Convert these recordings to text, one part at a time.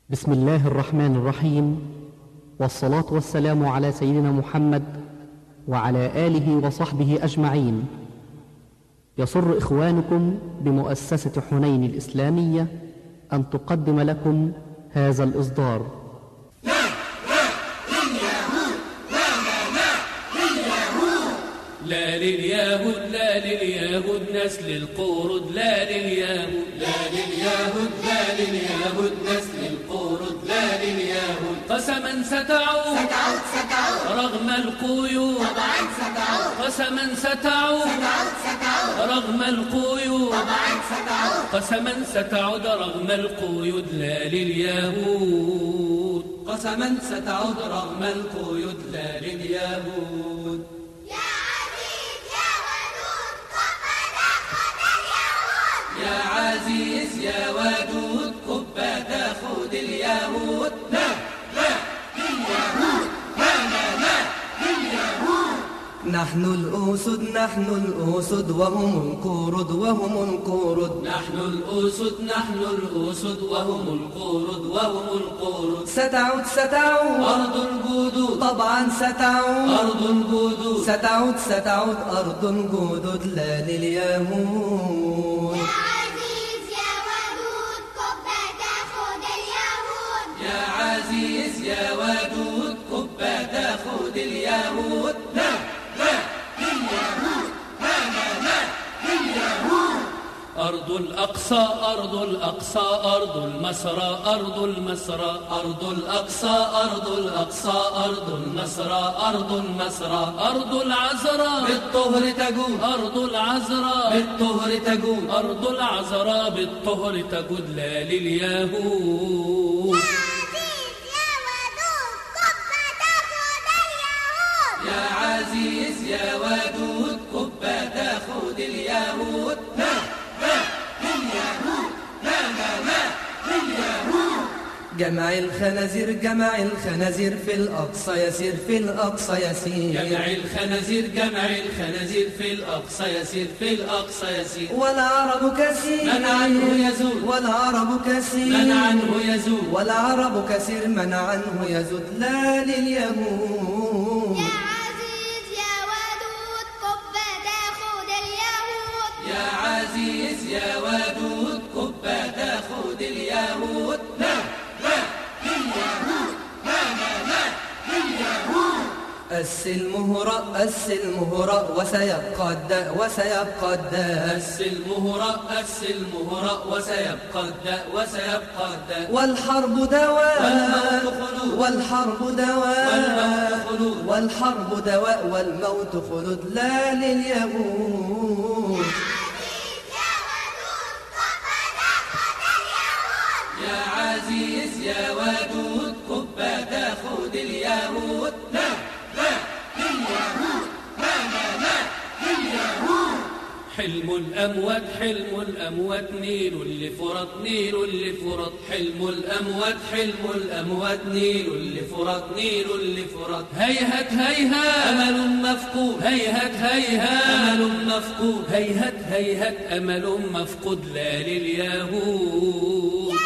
بسم الله الرحمن الرحيم والصلاة والسلام على سيدنا محمد وعلى آله وصحبه أجمعين يسر إخوانكم بمؤسسة حنين الإسلامية أن تقدم لكم هذا الإصدار لا لليهود لا لليهود نسل القرد لا لليهود لا لليهود لا لليهود نسل القرد لا لليهود قسما ستعود ستعود ستعود رغم القيود طبعا ستعود قسما ستعود ستعود ستعود رغم القيود طبعا ستعود قسما ستعود رغم القيود لا لليهود قسما ستعود رغم القيود لا لليهود يا عزيز يا ودود قد تاخذ اليهود يا عزيز يا ودود قبة تاخد اليهود لا لا لليهود لا لا لا لليهود نحن الأسد نحن الأسد وهم القرد وهم القرد نحن الأسد نحن الأسد وهم القرد وهم القرد ستعود ستعود أرض الجدود طبعا ستعود أرض الجدود ستعود ستعود أرض الجدد لا لليهود يا عزيز يا ودود قد تاخذ اليهود يا عزيز يا ودود قبة تاخد اليهود لا لا لليهود لا لا لا لليهود أرض الأقصى أرض الأقصى أرض المسرى أرض المسرى أرض الأقصى أرض الأقصى أرض المسرى أرض المسرى أرض العذراء بالطهر تجود أرض العذراء بالطهر تجود أرض العذراء بالطهر تجود لا لليهود عزيز يا ودود قد تاخذ اليهود يا عزيز يا ودود قبة تاخد اليهود لا لا لليهود لا لا لا لليهود جمع الخنازير جمع الخنازير في الأقصى يسير في الأقصى يسير جمع الخنازير جمع الخنازير في الأقصى يسير في الأقصى يسير والعرب كثير من عنه يزول والعرب كثير من عنه يزول والعرب كثير من عنه يزود لا لليهود يا عزيز يا ودود قد تاخذ اليهود يا عزيز يا ودود قبة تاخد اليهود لا لا لليهود لا لا لا لليهود السلم هراء السلم هراء وسيبقى الداء وسيبقى الداء السلم هراء السلم هراء وسيبقى الداء وسيبقى الداء والحرب دواء والموت خلود. والحرب دواء والموت خلود. والحرب دواء والموت خلود لا لليهود يا عزيز يا ودود قبة تاخد اليهود لا لا لليهود لا لا لا لليهود حلم الأموات حلم الأموات نيل لفرط نيل لفرط حلم الأموات حلم الأموات نيل لفرط نيل لفرط هيهت هيهات أمل مفقود هيهت هيهات أمل مفقود هيهت هيهت أمل مفقود لا لليهود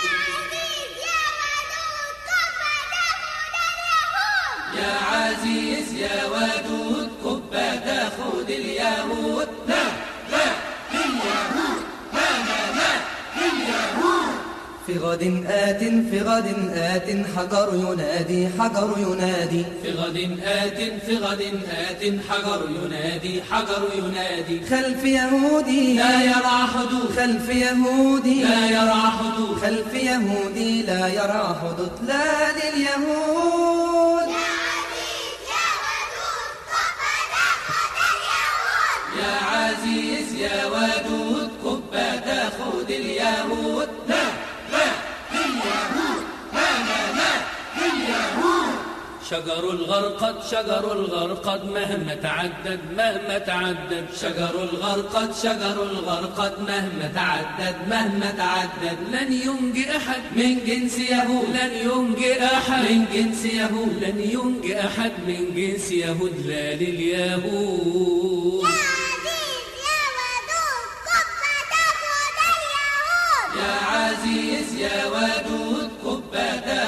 يا عزيز يا ودود قبة تاخد اليهود لا لا لليهود لا لا لا لليهود في غد آت في غد آت حجر ينادي حجر ينادي في غد آت في غد آت حجر ينادي حجر ينادي خلف يهودي لا يرى حدود خلف يهودي لا يرى حدود خلف يهودي لا يرى حدود لا لليهود يا عزيز يا ودود قبة تاخد اليهود لا لا لليهود لا لا لا لليهود شجر الغرقد شجر الغرقد مهما تعدد مهما تعدد شجر الغرقد شجر الغرقد مهما تعدد مهما تعدد لن ينجي أحد من جنس يهود لن ينجي أحد من جنس يهود لن ينجي أحد من جنس يهود لا لليهود يا عزيز يا ودود قد تاخذ اليهود يا عزيز يا ودود قبة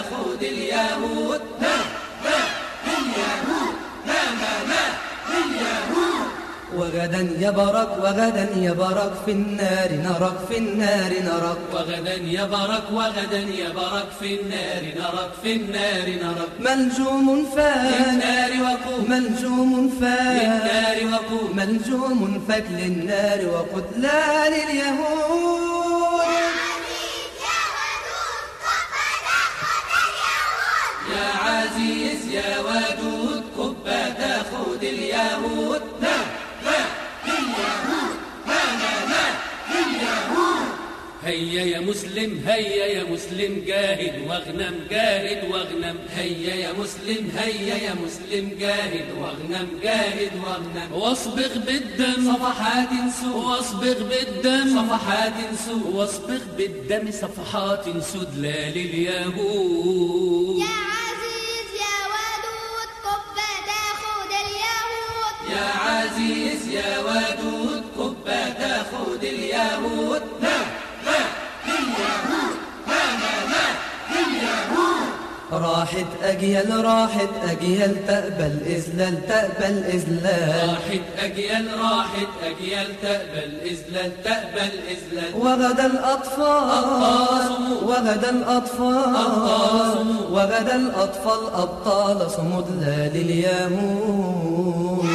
وغدا يبرك وغدا يبرك في النار نرك في النار نرك وغدا يبرك وغدا يبرك في النار نرك في النار نرك ملجوم فاك للنار وقود ملجوم فاك للنار وقود ملجوم فك للنار وقتلى لليهود يا عزيز يا ودود قبة تاخد اليهود لا لا اليهود لا لا لا اليهود هيا يا مسلم هيا يا مسلم جاهد واغنم جاهد واغنم هيا يا مسلم هيا يا مسلم جاهد واغنم جاهد واغنم واصبغ بالدم صفحات سود واصبغ بالدم صفحات سود واصبغ بالدم صفحات سود لا لليهود يا عزيز يا ودود قبة تاخد اليهود يا عزيز يا ودود قبة تاخد اليهود لا لا اليهود لا لا لا اليهود راحت أجيال راحت أجيال تقبل إذلال تقبل إذلال راحت أجيال راحت أجيال تقبل إذلال تقبل إذلال وغدا الأطفال صمود. وغدا الأطفال صمود. وغدا الأطفال أبطال صمود لا لليهود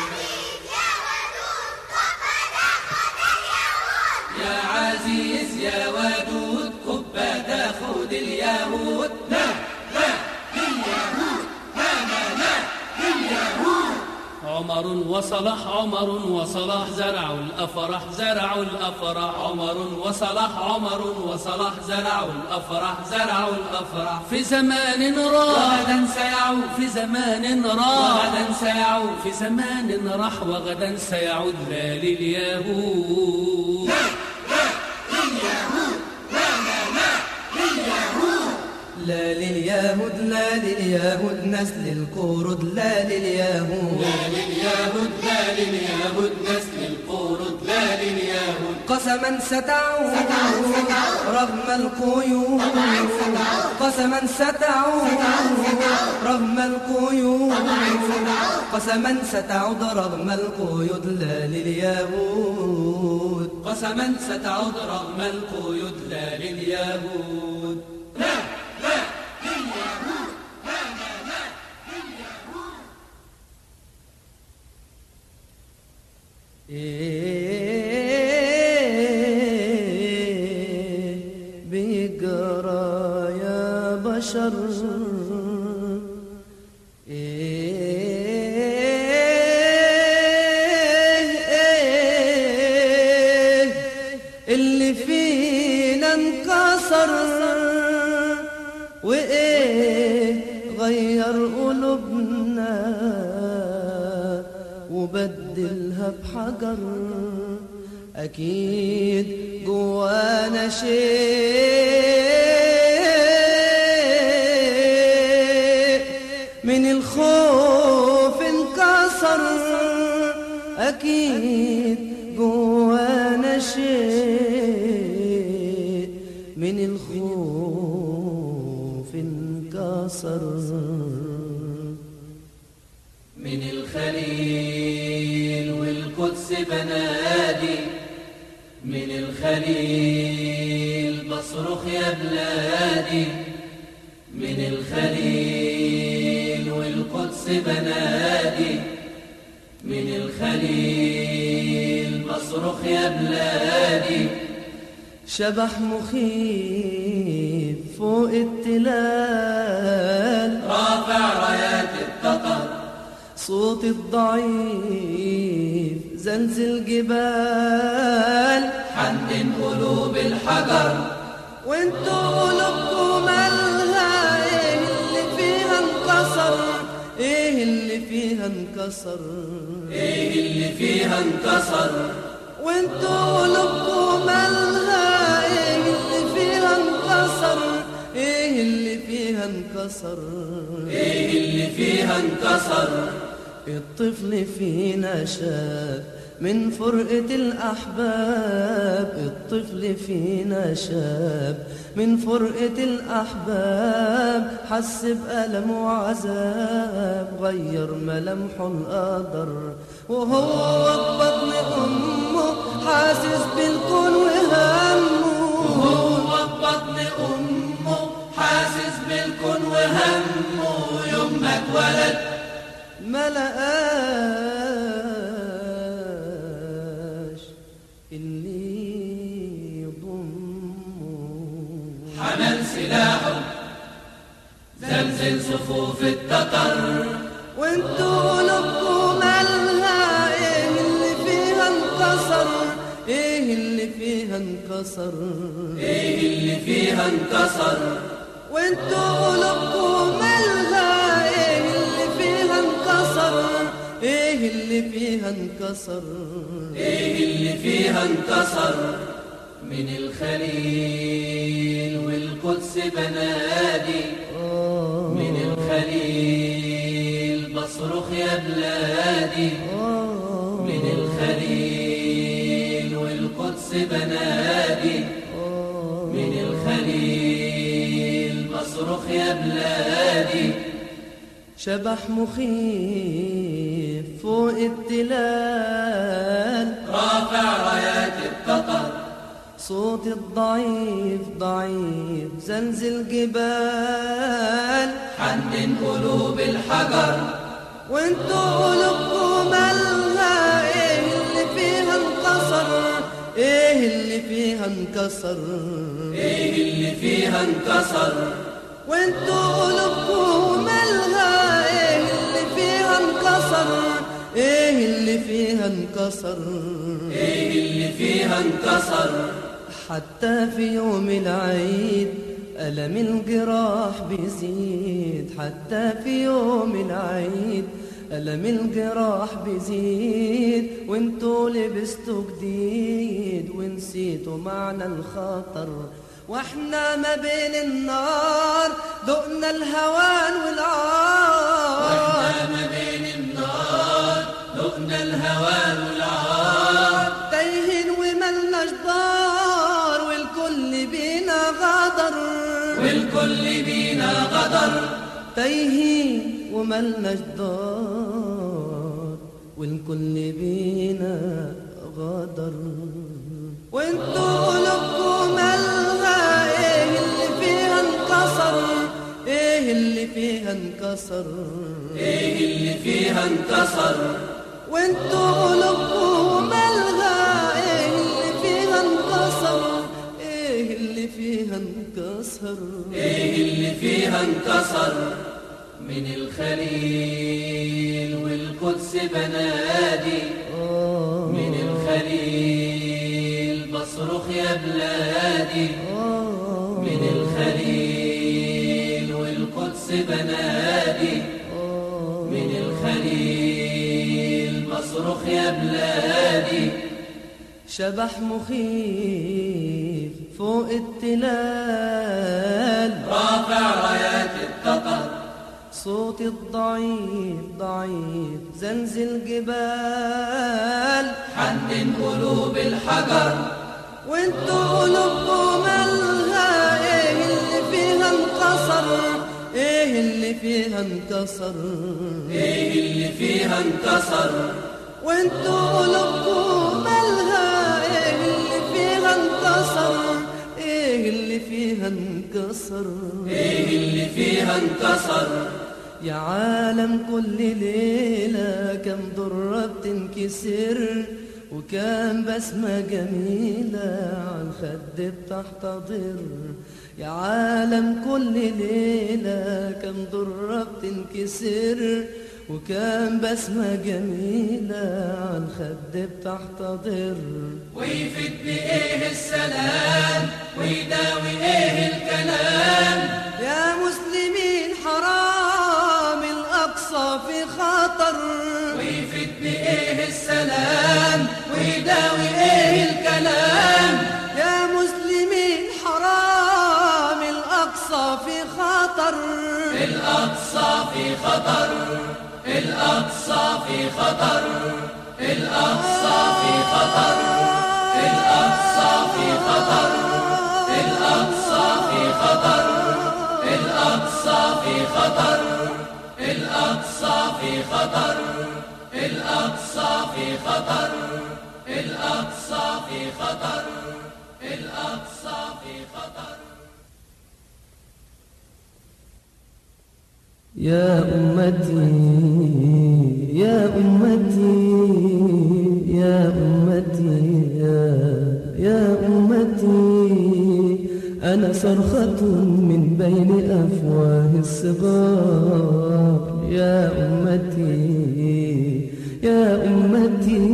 يا عزيز يا ودود قبة تاخد اليهود لا لا اليهود لا لا لا اليهود عمر وصلاح عمر وصلاح زرعوا الأفراح زرعوا الأفراح عمر وصلاح عمر وصلاح زرعوا الأفراح زرعوا الأفراح في زمان راح وغدا سيعود في زمان راح وغدا سيعود في زمان راح وغدا سيعود لا لليهود لا لليهود لا لليهود نسل القرود لا لليهود لا لليهود لا لليهود نسل القرود لا لليهود قسما ستعود رغم القيود قسما ستعود رغم القيود قسما ستعود رغم القيود لا لليهود قسما ستعود رغم القيود لا لليهود لا لا لليهود لا لا لا لليهود إيه بيجرى يا بشر إيه اللي فينا انكسر وإيه غير قلوبنا وبدلها بحجر أكيد جوانا شيء من الخوف انكسر أكيد جوانا شيء من الخوف انكسر من الخليل والقدس بنادي من الخليل بصرخ يا بلادي من الخليل والقدس بنادي من الخليل بصرخ يا بلادي شبح مخيف فوق التلال رافع رايات التتر صوت الضعيف زلزل جبال حنن قلوب الحجر وانتوا قلوبكم مالها ايه اللي فيها انكسر ايه اللي فيها انكسر ايه اللي فيها انكسر وانتوا قلوبكم مالها ايه اللي فيها انكسر ايه اللي فيها انكسر ايه اللي فيها انكسر الطفل فينا شاف من فرقة الأحباب الطفل فينا شاب من فرقة الأحباب حس بألم وعذاب غير ملامحه القدر وهو ببطن أمه حاسس بالكون وهمه وهو ببطن أمه حاسس بالكون وهمه يوم ما اتولد ما لقاش اللي يضمه حمل سلاحه زلزل صفوف التتر وانتوا قلوبكم مالها ايه اللي فيها انكسر ايه اللي فيها انكسر ايه اللي فيها انكسر وانتوا قلوبكم مالها ايه اللي فيها انكسر ايه اللي فيها انكسر ايه اللي فيها انكسر من الخليل والقدس بنادي من الخليل بصرخ يا بلادي من الخليل والقدس بنادي من الخليل بصرخ يا بلادي شبح مخيف فوق التلال رافع رايات التتر صوت الضعيف ضعيف زلزل جبال حنن قلوب الحجر وانتوا قلوبكم مالها ايه اللي فيها انكسر ايه اللي فيها انكسر ايه اللي فيها انكسر وانتوا قلوبكم مالها ايه اللي فيها انكسر ايه اللي فيها انكسر ايه اللي فيها انكسر حتى في يوم العيد ألم الجراح بيزيد حتى في يوم العيد ألم الجراح بيزيد وانتوا لبستوا جديد ونسيتوا معنى الخطر واحنا ما بين النار دقنا الهوان والعار واحنا ما بين النار ذقنا الهوى والعار تايهين وملناش دار والكل بينا غدر والكل بينا غدر تايهين وملناش دار والكل بينا غدر وانتوا قلوبكم مالها ايه اللي فيها انكسر ايه اللي فيها انكسر ايه اللي فيها انكسر وانتوا قلوبكم مالها ايه اللي فيها انكسر ايه اللي فيها انكسر ايه اللي فيها انكسر من الخليل والقدس بنادي من الخليل بصرخ يا بلادي من الخليل والقدس بنادي من الخليل بصرخ يا بلادي شبح مخيف فوق التلال رافع رايات التتر صوت الضعيف ضعيف زلزل جبال حنن قلوب الحجر وانتوا قلوبكم مالها ايه اللي فيها انكسر ايه اللي فيها انكسر ايه اللي فيها انكسر وانتوا قلوبكم مالها ايه اللي فيها انكسر ايه اللي فيها انكسر ايه اللي فيها انكسر يا عالم كل ليلة كم ضرة بتنكسر وكم بسمة جميلة عن خد بتحتضر يا عالم كل ليلة كم ضرة بتنكسر وكم بسمة جميلة عن خد بتحتضر ويفيد بإيه السلام ويداوي إيه الكلام يا مسلمين حرام الأقصى في خطر ويفيد بإيه السلام ويداوي إيه الكلام يا مسلمين حرام الأقصى في خطر الأقصى في خطر الأقصى في خطر الأقصى خطر الأقصى في خطر الأقصى في خطر الأقصى في خطر الأقصى في خطر الأقصى في خطر الأقصى في خطر الأقصى في خطر يا أمتي يا أمتي يا أمتي يا, يا أمتي أنا صرخة من بين أفواه الصغار يا أمتي يا أمتي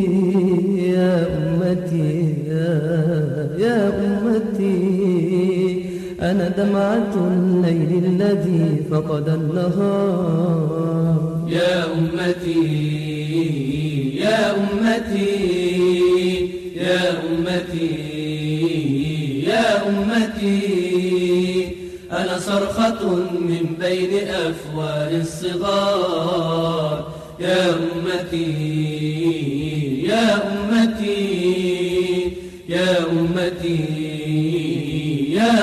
يا أمتي يا, يا أمتي أنا دمعة الليل الذي فقد النهار يا أمتي يا أمتي يا أمتي يا أمتي أنا صرخة من بين أفواه الصغار يا أمتي يا أمتي يا أمتي يا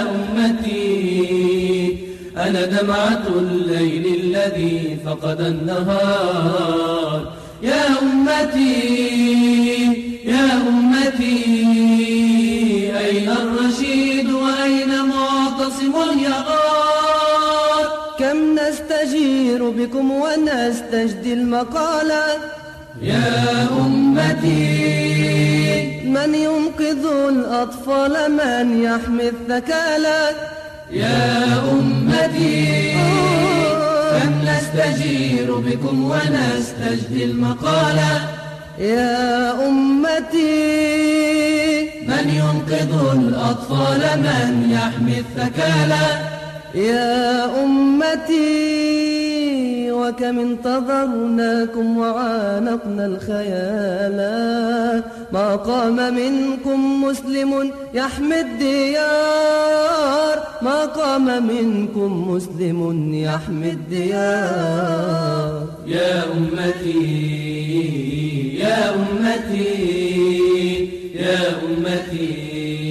أمتي أنا دمعة الليل الذي فقد النهار يا أمتي يا أمتي أين الرشيد وأين معتصم اليغار كم نستجير بكم ونستجدي المقالة يا أمتي من ينقذ الأطفال من يحمي الثكالة يا أمتي كم نستجير بكم ونستجدي المقالة يا أمتي من ينقذ الأطفال من يحمي الثكالة يا أمتي وكم انتظرناكم وعانقنا الخيالا ما قام منكم مسلم يحمي الديار ما قام منكم مسلم يحمي الديار يا أمتي يا أمتي يا أمتي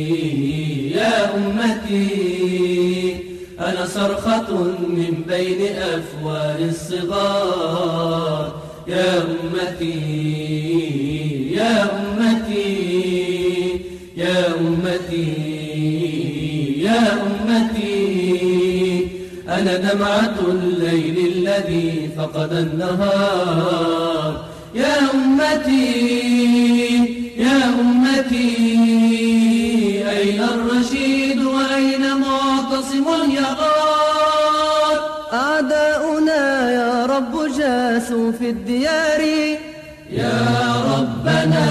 يا أمتي أنا صرخة من بين أفواه الصغار يا أمتي يا أمتي يا أمتي يا أمتي أنا دمعة الليل الذي فقد النهار يا أمتي يا أمتي أين الرشيد وأين معتصم اليغار أعداؤنا يا رب جاسوا في الديار يا ربنا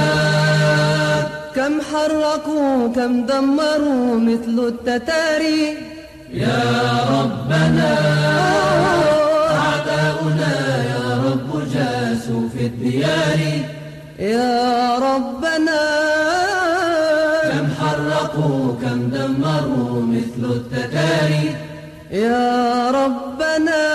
كم حرقوا كم دمروا مثل التتاري يا ربنا أعداؤنا يا رب جاسوا في الديار يا ربنا كم حرقوا كم دمروا مثل التتاري يا ربنا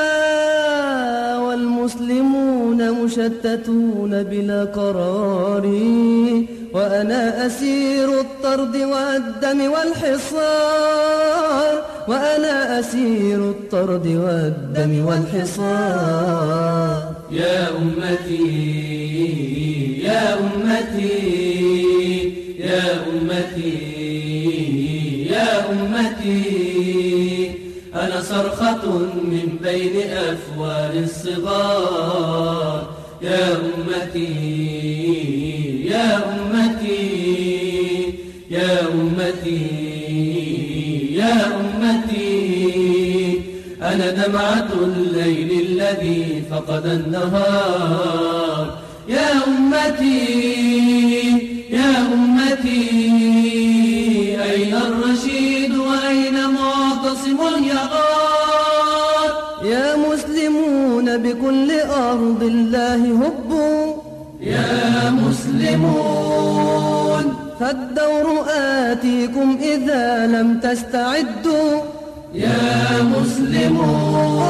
والمسلمون مشتتون بلا قرار وأنا أسير الطرد والدم والحصار وأنا أسير الطرد والدم والحصار يا أمتي يا أمتي يا أمتي يا أمتي أنا صرخة من بين أفواه الصغار يا أمتي يا أمتي يا أمتي يا أمتي أنا دمعة الليل الذي فقد النهار يا أمتي يا أمتي أين الرشيد وأين معتصم اليغار يا مسلمون بكل أرض الله هبوا يا مسلمون فالدور آتيكم إذا لم تستعدوا يا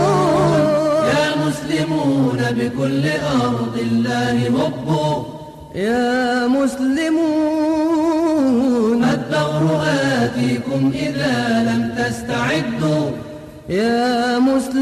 مسلمون يا مسلمون بكل أرض الله هبوا يا مسلمون الدور آتيكم إذا لم تستعدوا يا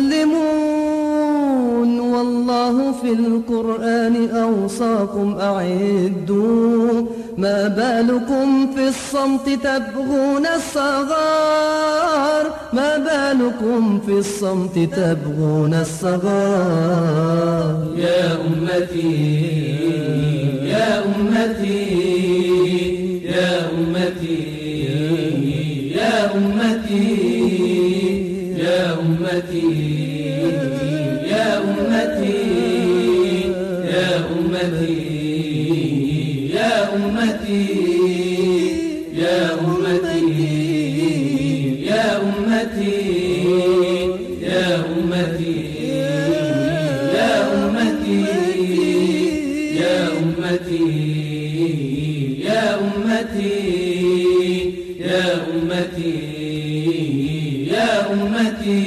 مسلمون والله في القرآن أوصاكم أعدوا ما بالكم في الصمت تبغون الصغار ما بالكم في الصمت تبغون الصغار يا أمتي يا أمتي يا أمتي يا أمتي يا أمتي يا أمتي يا أمتي يا أمتي يا أمتي يا أمتي يا أمتي يا أمتي يا أمتي يا أمتي يا أمتي يا أمتي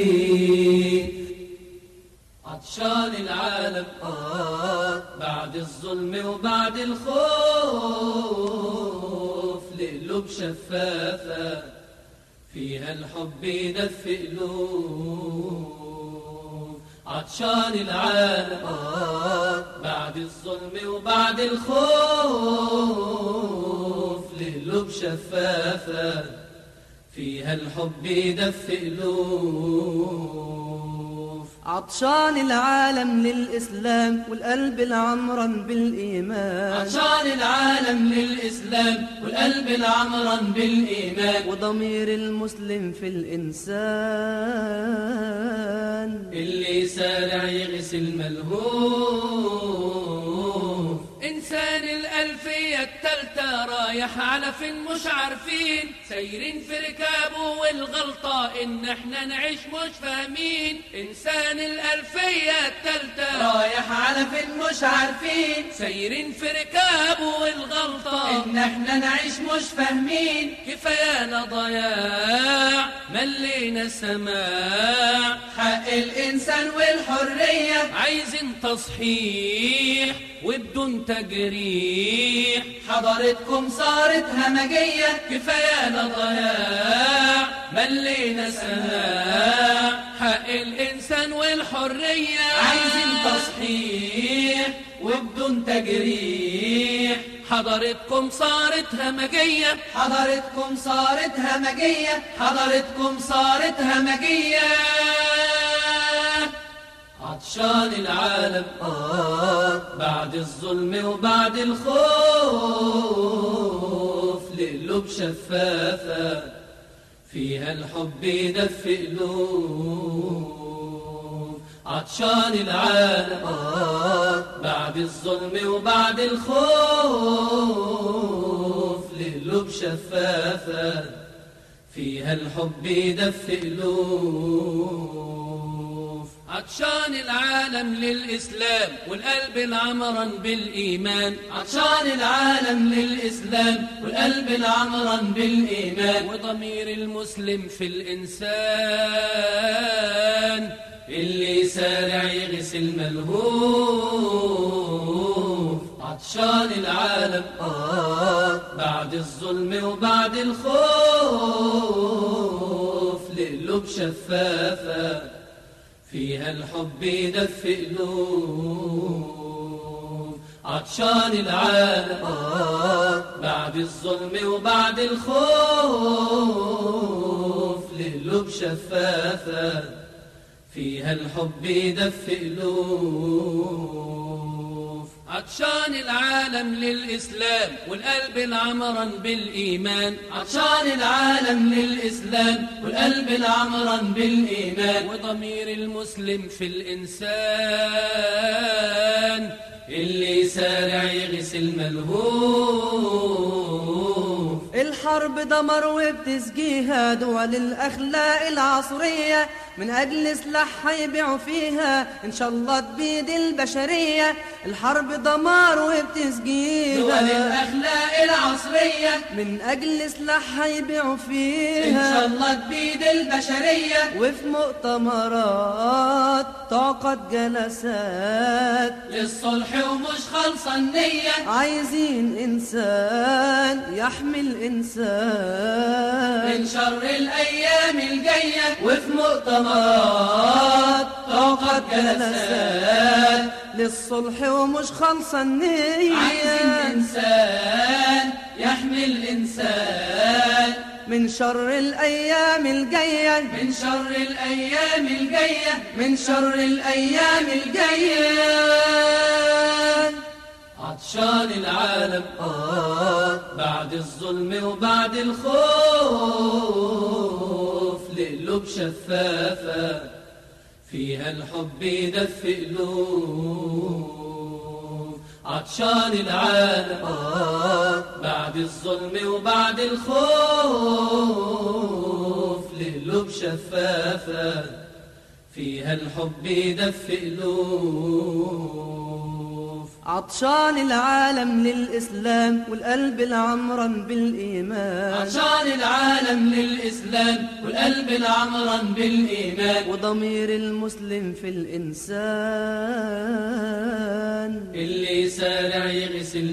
عطشان العالم بعد الظلم وبعد الخوف لقلوب شفافة فيها الحب يدفي قلوب عطشان العالم بعد الظلم وبعد الخوف لقلوب شفافة فيها الحب يدفي قلوب عطشان العالم للإسلام والقلب العمران بالإيمان عطشان العالم للإسلام والقلب العمران بالإيمان وضمير المسلم في الإنسان اللي سارع يغسل ملهوف إنسان الألفية التالتة رايح على فين مش عارفين سايرين في ركابه والغلطة إن إحنا نعيش مش فاهمين إنسان الألفية التالتة رايح على فين مش عارفين سايرين في ركابه والغلطة إن إحنا نعيش مش فاهمين كفايانا ضياع ملينا سماع حق الإنسان والحرية عايزين تصحيح وبدون تجريح حضارتكم صارت همجية كفايانا ضياع ملينا سماع حق الإنسان والحرية عايزين تصحيح وبدون تجريح حضارتكم صارت همجية حضارتكم صارت همجية حضارتكم صارت همجية عطشان العالم بعد الظلم وبعد الخوف لقلوب شفافة فيها الحب يدفي قلوب عطشان العالم بعد الظلم وبعد الخوف لقلوب شفافة فيها الحب يدفي قلوب عطشان العالم للإسلام والقلب العمران بالإيمان عطشان العالم للإسلام والقلب العمران بالإيمان وضمير المسلم في الإنسان اللي سارع يغسل ملهوف عطشان العالم بعد الظلم وبعد الخوف لقلوب شفافة فيها الحب يدفي قلوب عطشان العالم بعد الظلم وبعد الخوف لقلوب شفافة فيها الحب يدفي قلوب عطشان العالم للإسلام والقلب العمران بالإيمان عطشان العالم للإسلام والقلب العمران بالإيمان وضمير المسلم في الإنسان اللي سارع يغسل ملهوف الحرب دمر وبتسقيها دول الأخلاق العصرية من أجل سلاح يبيعوا فيها إن شاء الله تبيد البشرية الحرب دمار دول وبتسقيها الأخلاق العصرية من أجل سلاح يبيعوا إن شاء فيها الله تبيد البشرية وفي مؤتمرات تعقد جلسات للصلح ومش خالصة النية عايزين إنسان يحمي الإنسان من شر الأيام الجاية وفي مؤتمرات طاقة جلسات للصلح ومش خالصة النية عايزين إنسان يحمي الإنسان من شر الأيام الجاية من شر الأيام الجاية من شر الأيام الجاية عطشان العالم آه بعد الظلم وبعد الخوف لقلوب شفافة فيها الحب يدفي قلوب عطشان العالم آه بعد الظلم وبعد الخوف لقلوب شفافة فيها الحب يدفي قلوب عطشان العالم للإسلام والقلب العمران بالإيمان عطشان العالم للإسلام والقلب العمران بالإيمان وضمير المسلم في الإنسان اللي يسارع يغسل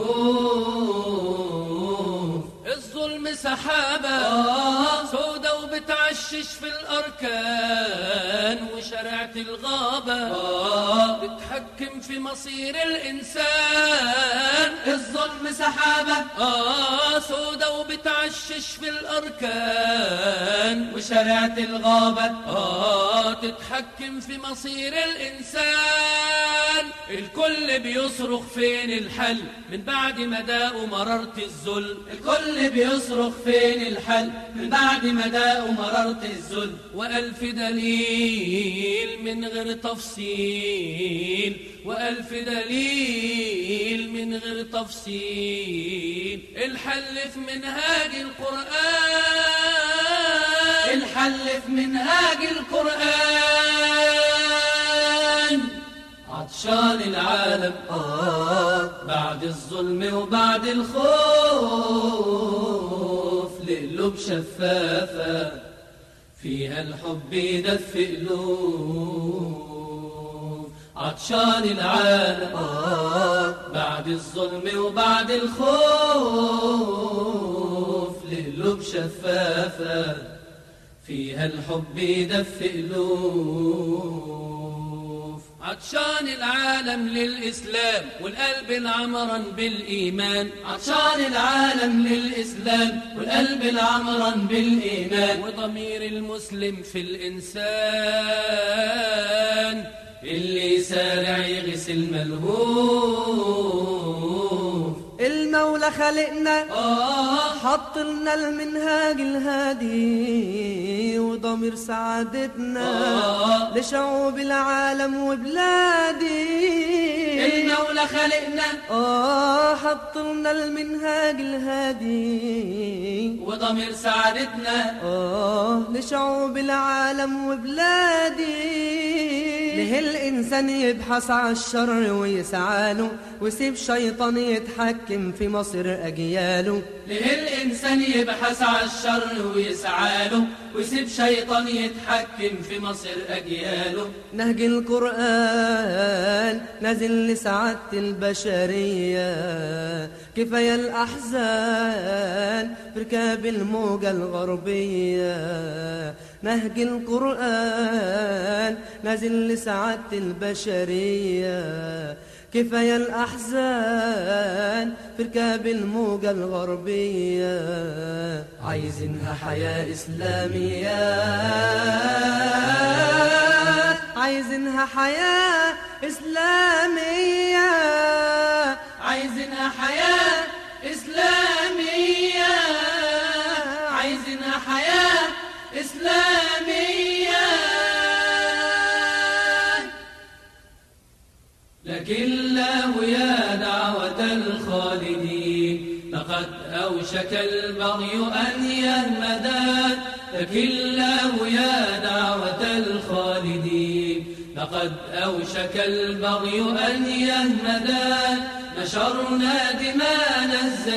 ملهوف الظلم سحابة سودة وبتعشش في الأركان وشرعة الغابة بتحكم في مصير الإنسان الظلم سحابة آه سودة وبتعشش في الأركان وشرعة الغابة آه تتحكم في مصير الإنسان الكل بيصرخ فين الحل من بعد ما داقوا مررت الذل الكل بيصرخ فين الحل من بعد ما داقوا مررت الذل وألف دليل من غير تفصيل وألف دليل من غير تفصيل الحل في منهاج القرآن الحل في منهاج القرآن عطشان العالم آه بعد الظلم وبعد الخوف لقلوب شفافة فيها الحب يدفي قلوب عطشان العالم آه بعد الظلم وبعد الخوف لقلوب شفافة فيها الحب يدفي قلوب عطشان العالم للإسلام والقلب العمران بالإيمان عطشان العالم للإسلام والقلب العمران بالإيمان وضمير المسلم في الإنسان اللي يسارع يغسل ملهوف المولى خلقنا آه حط لنا المنهاج الهادي وضمير سعادتنا آه. لشعوب العالم وبلادي المولى خلقنا آه حط لنا المنهاج الهادي وضمير سعادتنا آه لشعوب العالم وبلادي له الإنسان يبحث عن الشر ويسعاله ويسيب شيطان يتحكم في مصير أجياله ليه الإنسان يبحث عن الشر ويسعى له ويسيب شيطان يتحكم في مصير أجياله نهج القرآن نازل لسعادة البشرية كفاية الأحزان في ركاب الموجة الغربية نهج القرآن نازل لسعادة البشرية كفاية الأحزان في ركاب الموجة الغربية عايزينها حياة إسلامية عايزينها حياة إسلامية عايزينها حياة إسلامية عايزينها حياة إسلامية لكن له يا دعوة الخالدين لقد أوشك البغي أن يهمدا لكن له يا دعوة الخالدين لقد أوشك البغي أن يهمدا نشرنا دمانا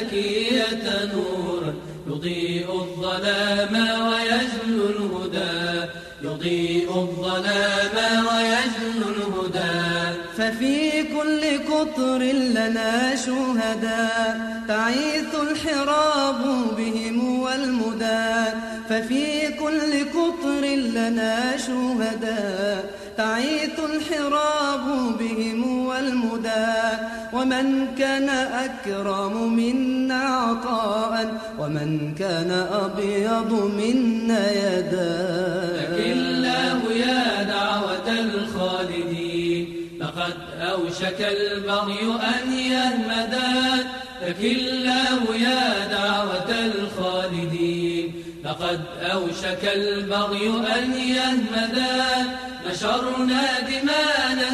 الزكية نورا يضيء الظلام ويجلو الهدى يضيء الظلام ويجلو الهدى ففي كل قطر لنا شهداء تعيث الحراب بهم والمدى ففي كل قطر لنا شهداء تعيث الحراب بهم والمدى ومن كان أكرم منا عطاء ومن كان أبيض منا يدا لك الله يا دعوة الخالدين لقد أوشك البغي أن يهمدا لك الله يا دعوة الخالدين لقد أوشك البغي أن يهمدا نشرنا دمانا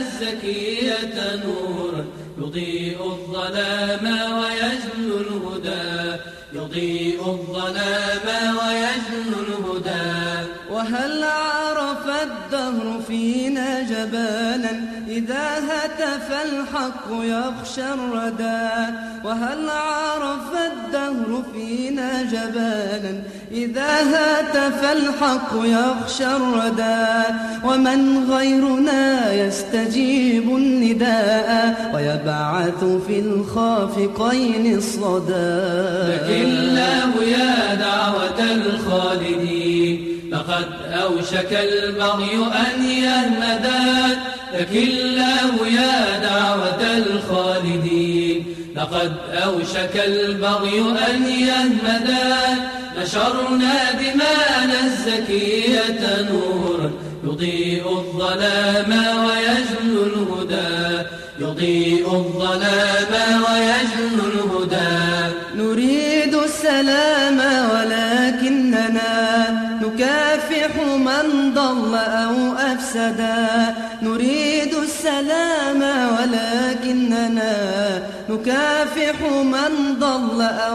الزكية نورا يضيء الظلام ويجلو الهدى يضيء الظلام ويجلو الهدى وهل عرف الدهر فينا جبانا إذا هتف الحق يخشى الردى وهل عرف الدهر فينا جبانا إذا هتف الحق يخشى الردى ومن غيرنا يستجيب النداء ويبعث في الخافقين الصدى لك الله يا دعوة الخالدين لقد أوشك البغي أن يهمدا لك الله يا دعوة الخالدين لقد أوشك البغي أن يهمدا نشرنا دمانا الزكية نورا يضيء الظلام ويجلو الهدى يضيء الظلام ويجلو الهدى نريد السلام ولكننا نكافح من ضل أو أفسدا نريد السلام ولكننا نكافح من ضل أو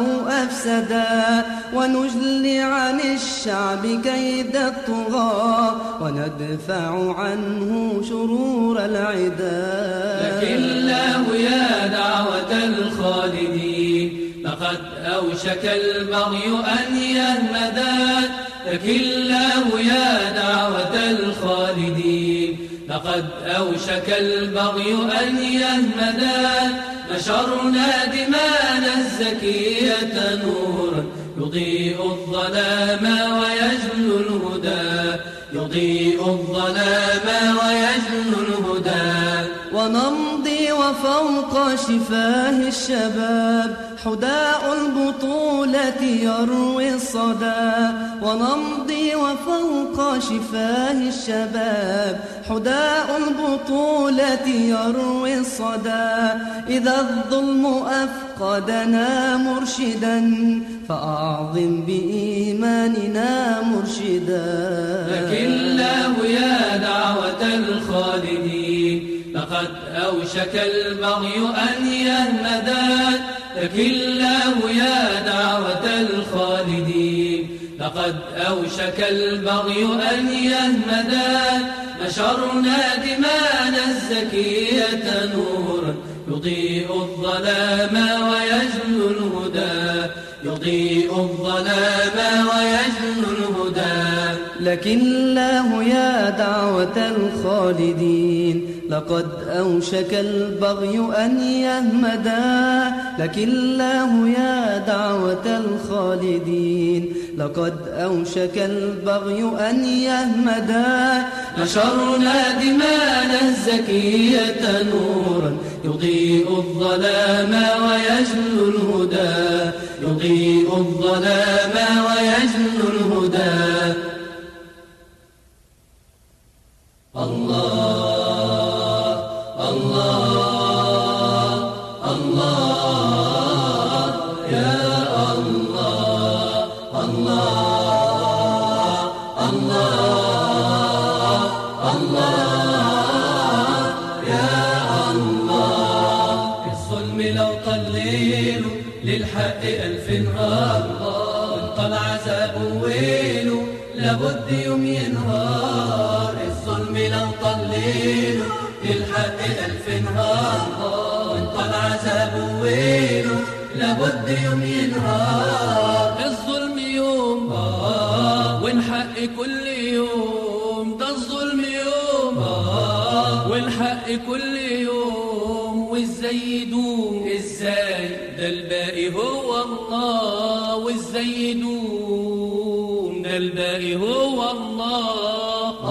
أفسدا ونجلي عن الشعب كيد الطغاة وندفع عنه شرور العدا لك الله يا دعوة الخالدين لقد أوشك البغي أن يهمدا لك الله يا دعوة الخالدين لقد أوشك البغي أن يهمدا نشرنا دمانا الزكية نورا يضيء الظلام ويجلو الهدى يضيء الظلام ويجلو الهدى ونمضي وفوق شفاه الشباب حداء البطولة يروي الصدى ونمضي وفوق شفاه الشباب حداء البطولة يروي الصدى إذا الظلم أفقدنا مرشدا فأعظم بإيماننا مرشدا لك الله يا دعوة الخالدين لقد أوشك البغي أن يهمدا لك الله يا دعوة الخالدين لقد أوشك البغي أن يهمدا نشرنا دمانا الزكية نورا يضيء الظلام ويجلو الهدى يضيء الظلام ويجلو الهدى لكن الله يا دعوة الخالدين لقد أوشك البغي أن يهمدا لكن الله يا دعوة الخالدين لقد أوشك البغي أن يهمدا نشرنا دمانا الزكية نورا يضيء الظلام ويجلو الهدى يضيء الظلام ويجلو الهدى الله الله الله يا الله الله الله الله يا الله الظلم لو طليله للحق ألف نهار وانطلع عذاب ويله لابد يوم ينهار الظلم ليله للحق ألف نهار وانت العذاب ويله لابد يوم ينهار الظلم يوم والحق كل يوم ده الظلم يوم والحق كل يوم وازاي يدوم ازاي ده الباقي هو الله وازاي يدوم ده الباقي هو الله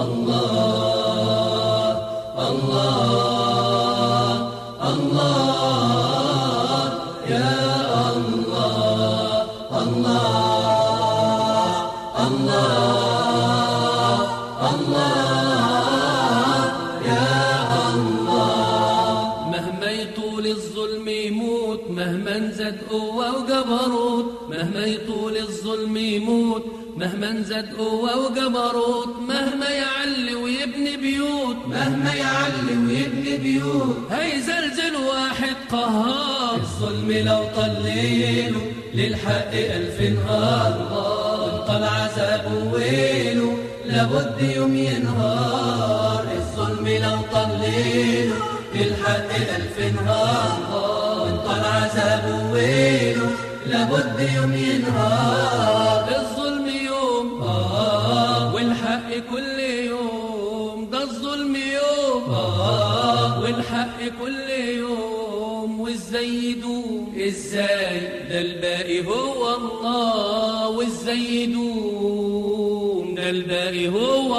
مهما يطول الظلم يموت مهما انزد قوة وجبروت مهما يطول الظلم يموت مهما انزد قوة وجبروت مهما يعلي ويبني بيوت مهما يعلي ويبني بيوت هيزلزل واحد قهار الظلم لو طليله للحق ألف نهار وانت العذاب ويله لابد يوم ينهار الظلم لو طليله للحق ألف نهار وانت العذاب ويله لابد يوم ينهار الظلم يوم والحق كل يوم ده الظلم يوم والحق كل يوم وازاي يدوم ازاي ده الباقي هو الله وازاي يدوم ده الباقي هو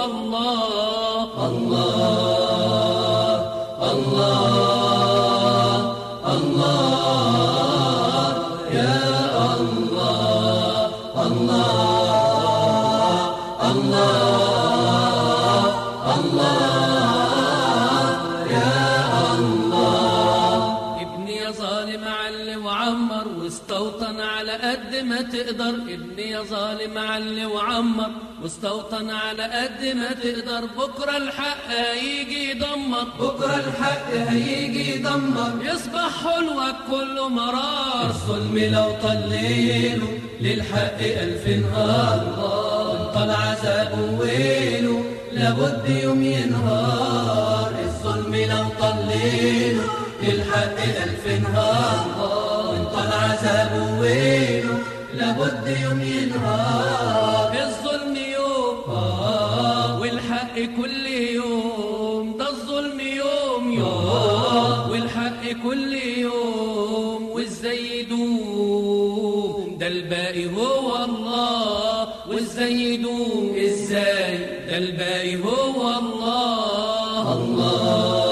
الله ابني يا ظالم علي وعمر واستوطن على قد ما تقدر ابني يا ظالم علي وعمر واستوطن على قد ما تقدر بكرة الحق هيجي يدمر بكرة الحق هيجي يدمر يصبح حلوك كله مرار الظلم لو طليله للحق ألف نهار وانت العذاب ويله لابد يوم ينهار الظلم لو طليله للحق ألف نهار وانت العذاب ويله لابد يوم ينهار الظلم يوم والحق كل يوم ده الظلم يوم يوم والحق كل يوم وازاي يدوم ده الباقي هو الله وازاي يدوم ازاي ده الباقي هو الله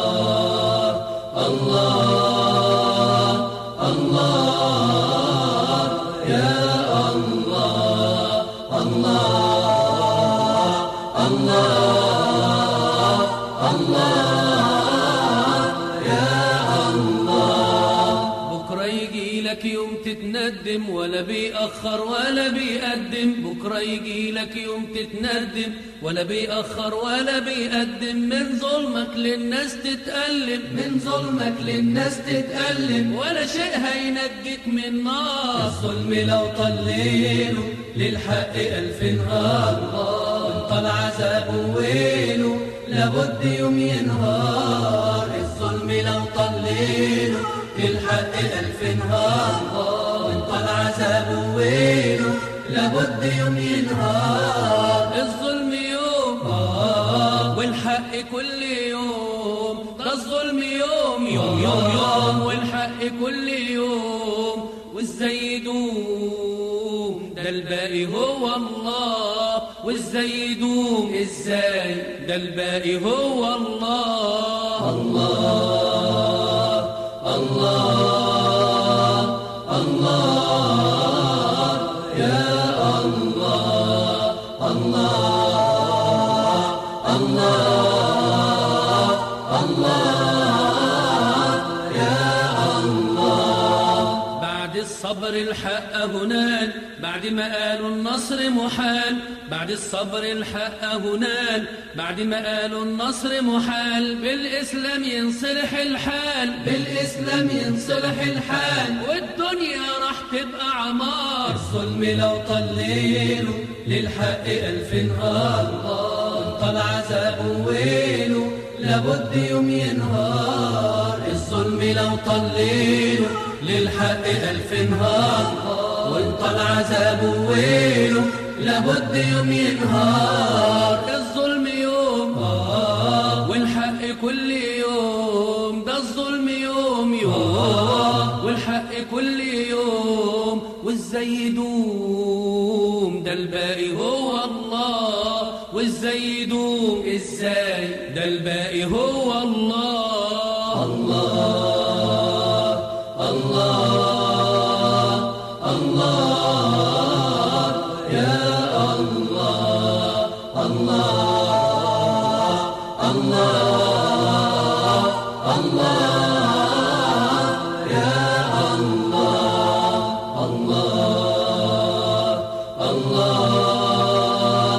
بكرة يجي لك يوم تتندم ولا بيأخر ولا بيقدم بكرة يجي لك يوم تتندم ولا بيأخر ولا بيقدم من ظلمك للناس تتألم من ظلمك للناس تتألم ولا شيء هينجيك من نار الظلم لو طليله للحق ألف نهار وانت العذاب ويله لابد يوم ينهار الظلم لو طليله للحق ألف نهار وانت العذاب ويله لابد يوم ينهار الظلم يوم والحق كل يوم ده الظلم يوم يوم يوم يوم والحق كل يوم وازاي يدوم ده الباقي هو الله وازاي يدوم ازاي ده الباقي هو الله بعد الصبر الحق هنال بعد ما قالوا النصر محال بعد الصبر الحق هنال بعد ما قالوا النصر محال بالإسلام ينصلح الحال بالإسلام ينصلح الحال والدنيا راح تبقى عمار الظلم لو طليله للحق ألف نهار وانت العذاب ويله لابد يوم ينهار الظلم لو طليله للحق ألف نهار وانطل عذابه ويله لابد يوم ينهار الظلم يوم والحق كل يوم ده الظلم يوم يوم والحق كل يوم وازاي يدوم ده الباقي هو الله وازاي يدوم ازاي ده الباقي هو الله الله الله الله يا الله الله الله الله يا الله الله الله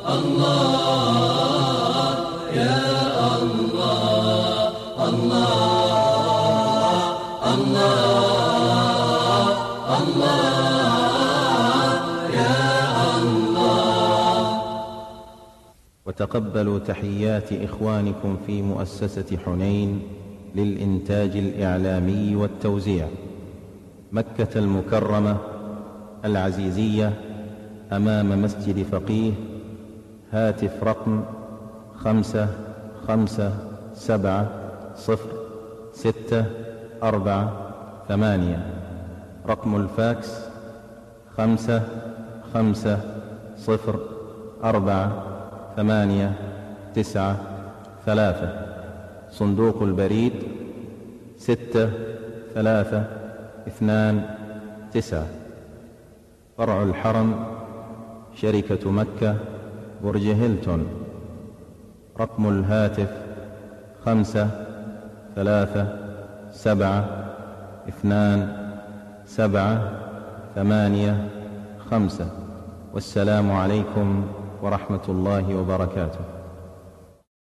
الله يا الله الله الله الله يا الله وتقبلوا تحيات إخوانكم في مؤسسة حنين للإنتاج الإعلامي والتوزيع مكة المكرمة العزيزية أمام مسجد فقيه هاتف رقم خمسة خمسة سبعة صفر ستة أربعة ثمانية رقم الفاكس خمسة خمسة صفر أربعة ثمانية تسعة ثلاثة صندوق البريد ستة ثلاثة اثنان تسعة فرع الحرم شركة مكة برج هيلتون رقم الهاتف خمسة ثلاثة سبعة اثنان سبعة ثمانية خمسة والسلام عليكم ورحمة الله وبركاته